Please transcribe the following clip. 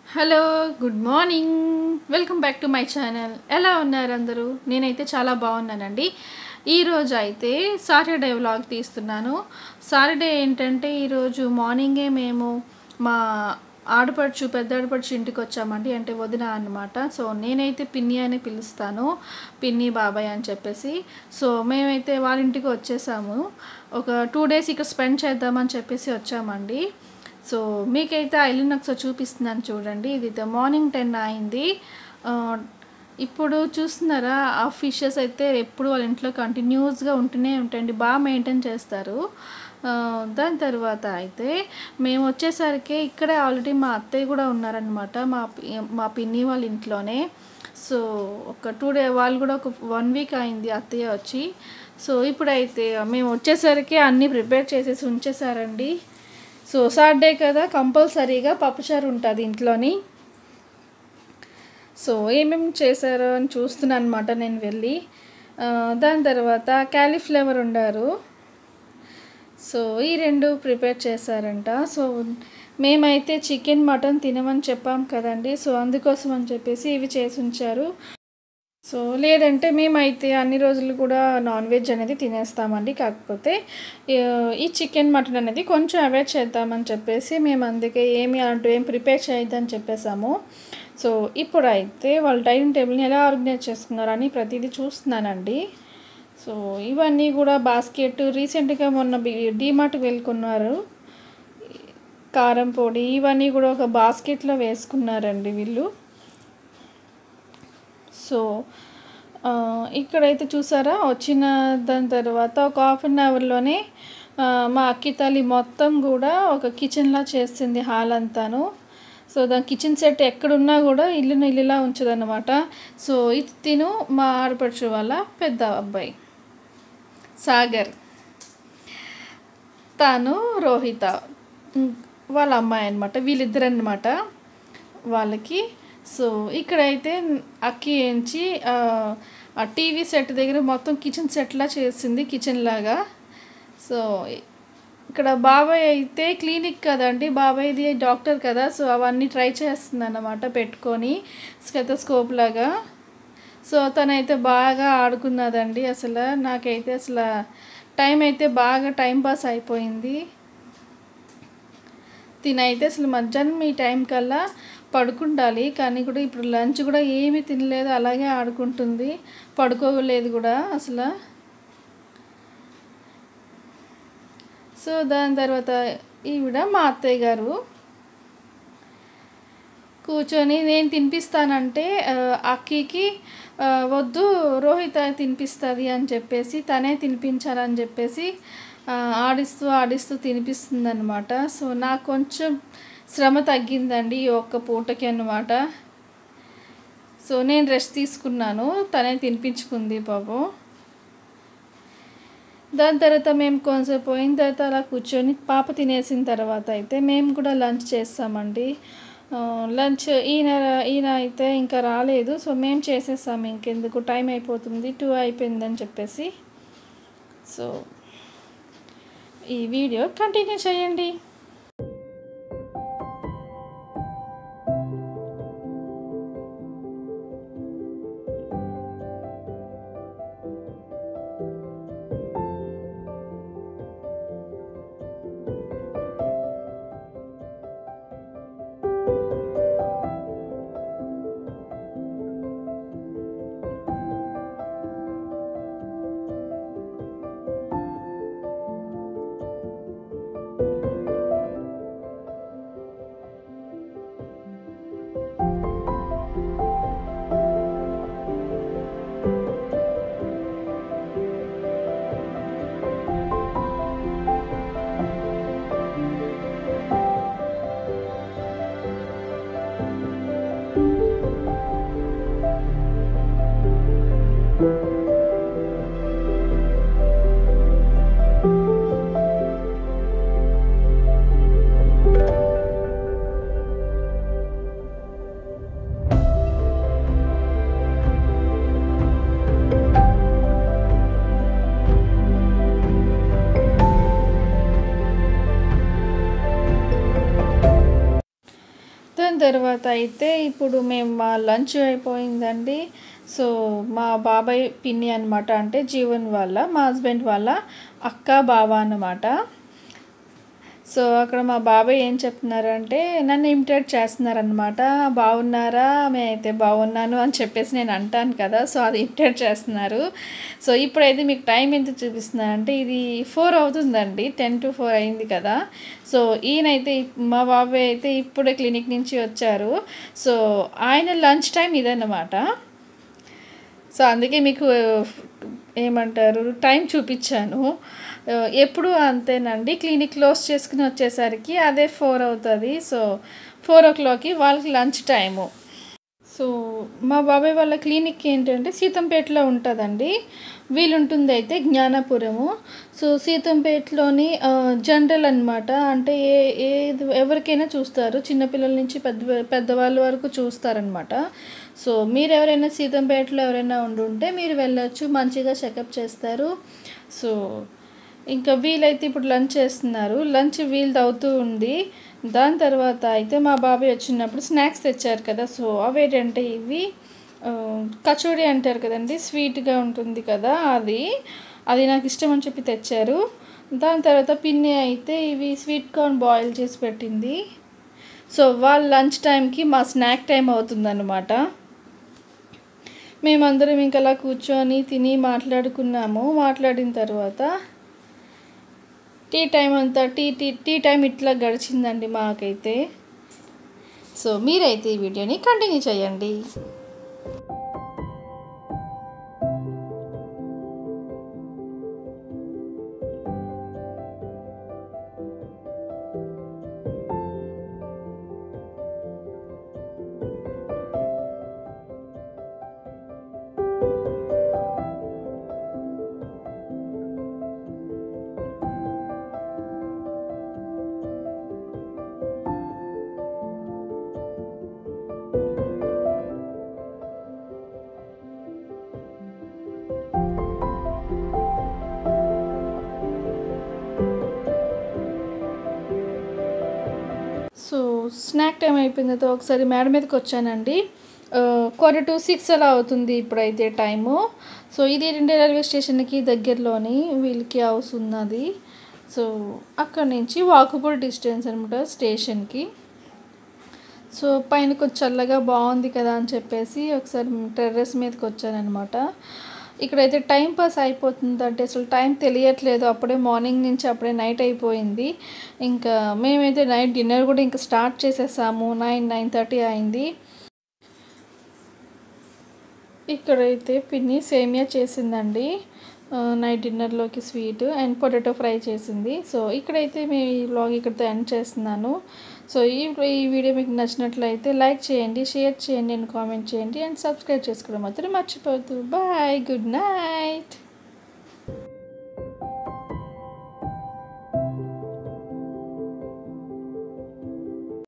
hello good morning welcome back to my channel ఎలా ఉన్నారు అందరూ నేనైతే చాలా బాగున్నానండి ఈరోజు అయితే సాటర్డే వ్లాగ్ తీస్తున్నాను సాటర్డే ఏంటంటే ఈరోజు మార్నింగే మేము మా ఆడపడుచు పెద్ద ఆడపడుచు ఇంటికి వచ్చామండి అంటే వదిన అన్నమాట సో నేనైతే పిన్ని అని పిలుస్తాను పిన్ని బాబాయ్ అని చెప్పేసి సో మేమైతే వాళ్ళ ఇంటికి వచ్చేసాము ఒక టూ డేస్ ఇక్కడ స్పెండ్ చేద్దామని చెప్పేసి వచ్చామండి సో మీకైతే ఆ ఇల్లు నాకు చూపిస్తున్నాను చూడండి ఇది మార్నింగ్ టెన్ అయింది ఆ, ఇప్పుడు చూస్తున్నారా ఆ ఫిషెస్ అయితే ఎప్పుడు వాళ్ళ ఇంట్లో కంటిన్యూస్గా ఉంటూనే ఉంటాయండి బాగా మెయింటైన్ చేస్తారు ఆ, దాని తర్వాత అయితే మేము వచ్చేసరికి ఇక్కడే ఆల్రెడీ మా అత్తయ్య కూడా ఉన్నారనమాట మా పి- మా పిన్ని వాళ్ళ ఇంట్లోనే సో ఒక టూ డే వాళ్ళు కూడా ఒక వన్ వీక్ అయింది అత్తయ్య వచ్చి సో ఇప్పుడైతే మేము వచ్చేసరికి అన్నీ ప్రిపేర్ చేసేసి ఉంచేసారండి సో సాటర్డే కదా కంపల్సరీగా పప్పుచారు ఉంటుంది ఇంట్లోని సో ఏమేమి చేశారో అని చూస్తున్నాను అనమాట నేను వెళ్ళి ఆ, దాని తర్వాత క్యాలీఫ్లవర్ వండారు సో ఈ రెండు ప్రిపేర్ చేశారంట సో మేమైతే చికెన్ మటన్ తినమని చెప్పాం కదండి సో అందుకోసం అని చెప్పేసి ఇవి చేసి ఉంచారు సో లేదంటే మేమైతే అన్ని రోజులు కూడా నాన్ వెజ్ అనేది తినేస్తామండి కాకపోతే ఆ, ఈ చికెన్ మటన్ అనేది కొంచెం అవాయిడ్ చేద్దామని చెప్పేసి మేము అందుకే ఏమి అలాంటివి ఏం ప్రిపేర్ చేయొద్దని చెప్పేసాము సో ఇప్పుడైతే వాళ్ళ డైనింగ్ టేబుల్ని ఎలా ఆర్గనైజ్ చేసుకున్నారని ప్రతిదీ చూస్తున్నానండి సో ఇవన్నీ కూడా బాస్కెట్ రీసెంట్గా మొన్న డీమార్ట్కి వెళ్ళుకున్నారు కారం పొడి ఇవన్నీ కూడా ఒక బాస్కెట్లో వేసుకున్నారండి వీళ్ళు సో ఆ, ఇక్కడైతే చూసారా వచ్చిన దాని తర్వాత ఒక హాఫ్ అన్ అవర్లోనే ఆ, మా అక్కి తల్లి మొత్తం కూడా ఒక కిచెన్లా చేస్తుంది హాల్ అంతాను సో దాని కిచెన్ సెట్ ఎక్కడున్నా కూడా ఇల్లును ఇల్లులా ఉంచదన్నమాట సో ఇది తిను మా ఆడపడుచు వాళ్ళ పెద్ద అబ్బాయి సాగర్ తాను రోహిత ఉమ్, వాళ్ళ అమ్మాయి అనమాట వీళ్ళిద్దరు అనమాట వాళ్ళకి సో ఇక్కడైతే అక్కి ఏంచి ఆ, ఆ టీవీ సెట్ దగ్గర మొత్తం కిచెన్ సెట్లా చేసింది కిచెన్ లాగా సో ఇక్కడ బాబాయ్ అయితే క్లినిక్ కదండి బాబాయ్ది డాక్టర్ కదా సో అవన్నీ ట్రై చేస్తుంది అన్నమాట పెట్టుకొని స్కెతస్కోప్ లాగా సో తనైతే బాగా ఆడుకున్నదండి అసలు నాకైతే అసలు టైం అయితే బాగా టైం పాస్ అయిపోయింది తినైతే అసలు మధ్యాహ్నం ఈ టైం కల్లా పడుకుండాలి కానీ కూడా ఇప్పుడు లంచ్ కూడా ఏమీ తినలేదు అలాగే ఆడుకుంటుంది పడుకోలేదు కూడా అసలు సో దాని తర్వాత ఈవిడ మా అత్తయ్య గారు కూర్చొని నేను తినిపిస్తానంటే ఆ, అక్కికి ఆ, వద్దు రోహిత తినిపిస్తుంది అని చెప్పేసి తనే తినిపించాలని చెప్పేసి ఆ, ఆడిస్తూ ఆడిస్తూ తినిపిస్తుంది అనమాట సో నాకు కొంచెం శ్రమ తగ్గిందండి ఈ ఒక్క పూటకి అన్నమాట సో నేను రెస్ట్ తీసుకున్నాను తనే తినిపించుకుంది పాపం దాని తర్వాత మేము కొంచెం పోయిన తర్వాత అలా కూర్చొని పాప తినేసిన తర్వాత అయితే మేము కూడా లంచ్ చేస్తామండి ఆ, లంచ్ ఈయన ఈయన అయితే ఇంకా రాలేదు సో మేము చేసేసాము ఇంకెందుకు టైం అయిపోతుంది టూ అయిపోయిందని చెప్పేసి సో ఈ వీడియో కంటిన్యూ చేయండి దాని తర్వాత అయితే ఇప్పుడు మేము మా లంచ్ అయిపోయిందండి సో మా బాబాయ్ పిన్ని అనమాట అంటే జీవన్ వాళ్ళ మా హస్బెండ్ వాళ్ళ అక్క బావ అన్నమాట సో అక్కడ మా బాబాయ్ ఏం చెప్తున్నారంటే నన్ను ఇమిటేట్ చేస్తున్నారనమాట బాగున్నారా మేమైతే బాగున్నాను అని చెప్పేసి నేను అంటాను కదా సో అది ఇమిటేట్ చేస్తున్నారు సో ఇప్పుడైతే మీకు టైం ఎంత చూపిస్తున్నా అంటే ఇది ఫోర్ అవుతుందండి టెన్ టు ఫోర్ అయింది కదా సో ఈయనైతే ఇప్- మా బాబాయ్ అయితే ఇప్పుడే క్లినిక్ నుంచి వచ్చారు సో ఆయన లంచ్ టైం ఇదన్నమాట సో అందుకే మీకు ఏమంటారు టైం చూపించాను ఆ, ఎప్పుడు అంతేనండి క్లినిక్ క్లోజ్ చేసుకుని వచ్చేసరికి అదే ఫోర్ అవుతుంది సో ఫోర్ ఓ క్లాక్కి వాళ్ళకి లంచ్ టైము సో మా బాబాయ్ వాళ్ళ క్లినిక్ ఏంటంటే సీతంపేటలో ఉంటుందండి వీలుంటుంది అయితే జ్ఞానపురము సో సీతంపేటలోని ఆ, జనరల్ అనమాట అంటే ఏ ఏ ఎవరికైనా చూస్తారు చిన్నపిల్లల నుంచి పెద్ద పెద్దవాళ్ళ వరకు చూస్తారనమాట సో మీరు ఎవరైనా సీతంపేటలో ఎవరైనా ఉండుంటే మీరు వెళ్ళొచ్చు మంచిగా చెకప్ చేస్తారు సో ఇంకా వీలైతే ఇప్పుడు లంచ్ చేస్తున్నారు లంచ్ వీల్ది అవుతూ ఉంది దాని తర్వాత అయితే మా బాబాయ్ వచ్చినప్పుడు స్నాక్స్ తెచ్చారు కదా సో అవేంటంటే ఇవి ఆ, కచోరీ అంటారు కదండి స్వీట్గా ఉంటుంది కదా అది అది నాకు ఇష్టం అని చెప్పి తెచ్చారు దాని తర్వాత పిన్ని అయితే ఇవి స్వీట్ కార్న్ బాయిల్ చేసి పెట్టింది సో వాళ్ళ లంచ్ టైంకి మా స్నాక్ టైం అవుతుందన్నమాట మేమందరం ఇంకా అలా కూర్చొని తిని మాట్లాడుకున్నాము మాట్లాడిన తర్వాత టీ టైం అంతా టీ టీ టీ టైం ఇట్లా గడిచిందండి మాకైతే సో మీరైతే ఈ వీడియోని కంటిన్యూ చేయండి సో స్నాక్ టైం అయిపోయిన తర్వాత ఒకసారి మేడ మీదకి వచ్చానండి క్వార్టర్ టు సిక్స్ అలా అవుతుంది ఇప్పుడైతే టైము సో ఇది ఏంటంటే రైల్వే స్టేషన్కి దగ్గరలోని వీళ్ళకి హౌస్ ఉన్నది సో అక్కడ నుంచి వాకబుల్ డిస్టెన్స్ అనమాట స్టేషన్కి సో పైన కొంచెం చల్లగా బాగుంది కదా అని చెప్పేసి ఒకసారి టెర్రస్ మీదకి వచ్చానమాట ఇక్కడైతే టైం పాస్ అయిపోతుంది అంటే అసలు టైం తెలియట్లేదు అప్పుడే మార్నింగ్ నుంచి అప్పుడే నైట్ అయిపోయింది ఇంకా మేమైతే నైట్ డిన్నర్ కూడా ఇంకా స్టార్ట్ చేసేసాము నైన్ నైన్ థర్టీ అయింది ఇక్కడైతే పిన్ని సేమియా చేసిందండి ఆ, నైట్ డిన్నర్లోకి స్వీట్ అండ్ పొటాటో ఫ్రై చేసింది సో ఇక్కడైతే మేము ఈ వ్లాగ్ ఇక్కడితో ఎండ్ చేస్తున్నాను సో ఈ ఈ వీడియో మీకు నచ్చినట్లయితే లైక్ చేయండి షేర్ చేయండి అండ్ కామెంట్ చేయండి అండ్ సబ్స్క్రైబ్ చేసుకోవడం మాత్రం మర్చిపోవద్దు బాయ్ గుడ్ నైట్